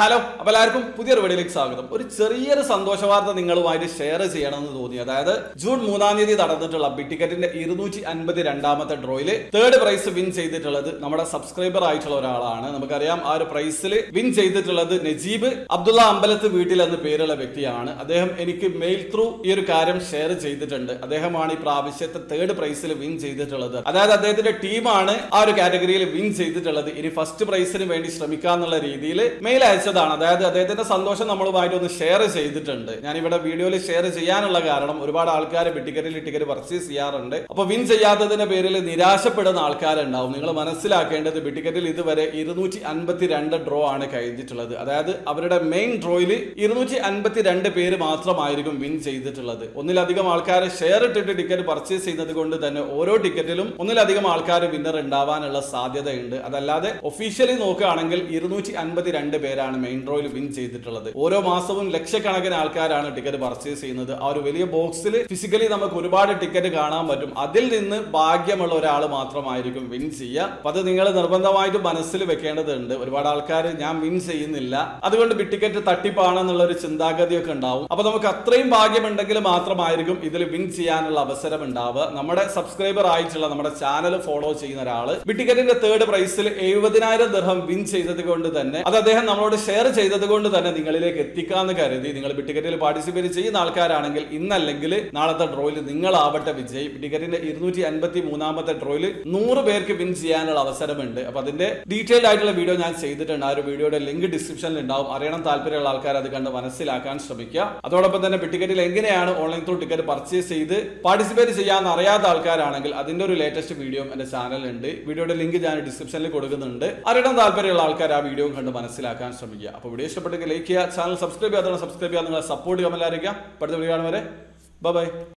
hello അപ്പൊ എല്ലാവർക്കും പുതിയൊരു വീഡിയോയിലേക്ക് സ്വാഗതം ഒരു ചെറിയൊരു സന്തോഷ വാർത്ത നിങ്ങളുമായിട്ട് ഷെയർ ചെയ്യണമെന്ന് തോന്നി അതായത് ജൂൺ മൂന്നാം തീയതി നടന്നിട്ടുള്ള ബി ടിക്കറ്റിന്റെ ഇരുന്നൂറ്റി അൻപത് രണ്ടാമത്തെ ഡ്രോയില് തേർഡ് പ്രൈസ് വിൻ ചെയ്തിട്ടുള്ളത് നമ്മുടെ സബ്സ്ക്രൈബർ ആയിട്ടുള്ള ഒരാളാണ് നമുക്കറിയാം ആ ഒരു പ്രൈസിൽ വിൻ ചെയ്തിട്ടുള്ളത് നജീബ് അബ്ദുള്ള അമ്പലത്ത് വീട്ടിൽ എന്ന പേരുള്ള വ്യക്തിയാണ് അദ്ദേഹം എനിക്ക് മെയിൽ ത്രൂ ഈ ഒരു കാര്യം ഷെയർ ചെയ്തിട്ടുണ്ട് അദ്ദേഹമാണ് ഈ പ്രാവശ്യത്തെ തേർഡ് പ്രൈസിൽ വിൻ ചെയ്തിട്ടുള്ളത് അതായത് അദ്ദേഹത്തിന്റെ ടീമാണ് ആ ഒരു കാറ്റഗറിയിൽ വിൻ ചെയ്തിട്ടുള്ളത് ഇനി ഫസ്റ്റ് പ്രൈസിന് വേണ്ടി ശ്രമിക്കാന്നുള്ള രീതിയിൽ മെയിൽ അയച്ചതാണ് അതായത് അദ്ദേഹത്തിന്റെ സന്തോഷം നമ്മളുമായിട്ട് ഒന്ന് ഷെയർ ചെയ്തിട്ടുണ്ട് ഞാൻ ഇവിടെ വീഡിയോയിൽ ഷെയർ ചെയ്യാനുള്ള കാരണം ഒരുപാട് ആൾക്കാർ ടിക്കറ്റിൽ ടിക്കറ്റ് പർച്ചേസ് ചെയ്യാറുണ്ട് അപ്പൊ വിൻ ചെയ്യാത്തതിന്റെ പേരിൽ നിരാശപ്പെടുന്ന ആൾക്കാരുണ്ടാവും നിങ്ങൾ മനസ്സിലാക്കേണ്ടത് ടിക്കറ്റിൽ ഇതുവരെ ഇരുന്നൂറ്റി അൻപത്തി രണ്ട് ഡ്രോ ആണ് കഴിഞ്ഞിട്ടുള്ളത് അതായത് അവരുടെ മെയിൻ ഡ്രോയിൽ ഇരുന്നൂറ്റി അൻപത്തി രണ്ട് പേര് മാത്രമായിരിക്കും വിൻ ചെയ്തിട്ടുള്ളത് ഒന്നിലധികം ആൾക്കാർ ഷെയർ ഇട്ടിട്ട് ടിക്കറ്റ് പർച്ചേസ് ചെയ്യുന്നത് കൊണ്ട് തന്നെ ഓരോ ടിക്കറ്റിലും ഒന്നിലധികം ആൾക്കാർ വിന്നർ ഉണ്ടാവാനുള്ള സാധ്യതയുണ്ട് അതല്ലാതെ ഒഫീഷ്യലി നോക്കുകയാണെങ്കിൽ ഇരുന്നൂറ്റി അൻപത്തി രണ്ട് പേരാണ് മെയിൻ ഡ്രോയിൽ വിൻ ചെയ്തിട്ടുള്ളത് ഓരോ മാസവും ലക്ഷക്കണക്കിന് ആൾക്കാരാണ് ടിക്കറ്റ് പർച്ചേസ് ചെയ്യുന്നത് ആ ഒരു വലിയ ബോക്സിൽ ഫിസിക്കലി നമുക്ക് ഒരുപാട് ടിക്കറ്റ് കാണാൻ പറ്റും അതിൽ നിന്ന് ഭാഗ്യമുള്ള ഒരാൾ മാത്രമായിരിക്കും വിൻ ചെയ്യുക അപ്പൊ അത് നിങ്ങൾ നിർബന്ധമായിട്ട് മനസ്സിൽ വെക്കേണ്ടതുണ്ട് ഒരുപാട് ആൾക്കാർ ഞാൻ വിൻ ചെയ്യുന്നില്ല അതുകൊണ്ട് ബി ടിക്കറ്റ് തട്ടിപ്പാണെന്നുള്ള ഒരു ചിന്താഗതിയൊക്കെ ഉണ്ടാവും അപ്പൊ നമുക്ക് അത്രയും ഭാഗ്യമുണ്ടെങ്കിൽ മാത്രമായിരിക്കും ഇതിൽ വിൻ ചെയ്യാനുള്ള അവസരം ഉണ്ടാവുക നമ്മുടെ സബ്സ്ക്രൈബർ ആയിട്ടുള്ള നമ്മുടെ ചാനൽ ഫോളോ ചെയ്യുന്ന ഒരാള് ബി ടിക്കറ്റിന്റെ തേർഡ് പ്രൈസിൽ എഴുപതിനായിരം ദർഹം വിൻ ചെയ്തത് കൊണ്ട് തന്നെ അത് അദ്ദേഹം നമ്മളോട് ഷെയർ ചെയ്തത് കൊണ്ട് തന്നെ നിങ്ങളിലേക്ക് എത്തിക്കാന്ന് കരുതി നിങ്ങൾ ബി ടിക്കറ്റിൽ പാർട്ടിസിപ്പേറ്റ് ചെയ്യുന്ന ആൾക്കാരാണെങ്കിൽ ഇന്നല്ലെങ്കിൽ നാളത്തെ ഡ്രോയിൽ നിങ്ങളാവട്ടെ വിജയ് ബി ടിക്കറ്റിന്റെ ഇരുന്നൂറ്റി അൻപത്തി മൂന്നാമത്തെ ഡ്രോയിൽ നൂറ് പേർക്ക് വിൻ ചെയ്യാനുള്ള അവസരമുണ്ട് അപ്പൊ അതിന്റെ ഡീറ്റെയിൽഡ് ആയിട്ടുള്ള വീഡിയോ ഞാൻ ചെയ്തിട്ടുണ്ട് ആ ഒരു വീഡിയോയുടെ ലിങ്ക് ഡിസ്ക്രിപ്ഷനിൽ ഉണ്ടാവും അറിയണം താല്പര്യമുള്ള ആൾക്കാർ അത് കണ്ട് മനസ്സിലാക്കാൻ ശ്രമിക്കുക അതോടൊപ്പം തന്നെ ബി ടിക്കറ്റിൽ എങ്ങനെയാണ് ഓൺലൈൻ ത്രൂ ടിക്കറ്റ് പർച്ചേസ് ചെയ്ത് പാർട്ടിസിപ്പേറ്റ് ചെയ്യാൻ അറിയാത്ത ആൾക്കാരാണെങ്കിൽ അതിന്റെ ഒരു ലേറ്റസ്റ്റ് വീഡിയോ എന്റെ ചാനലുണ്ട് വീഡിയോയുടെ ലിങ്ക് ഞാൻ ഡിസ്ക്രിപ്ഷനിൽ കൊടുക്കുന്നുണ്ട് അറിയണം താല്പര്യമുള്ള ആൾക്കാർ ആ വീഡിയോ കണ്ട് മനസ്സിലാക്കാൻ ശ്രമിക്കുക അപ്പോൾ വീഡിയോ ഇഷ്ടപ്പെട്ടെങ്കിൽ ലൈക്ക് ചെയ്യുക ചാനൽ സബ്സ്ക്രൈബ് ചെയ്യാതെ സബ്സ്ക്രൈബ് ചെയ്യുക നിങ്ങളെ സപ്പോർട്ട് കമന്റ് അറിയിക്കുക അടുത്ത വീഡിയോ കാണും വരെ ബൈ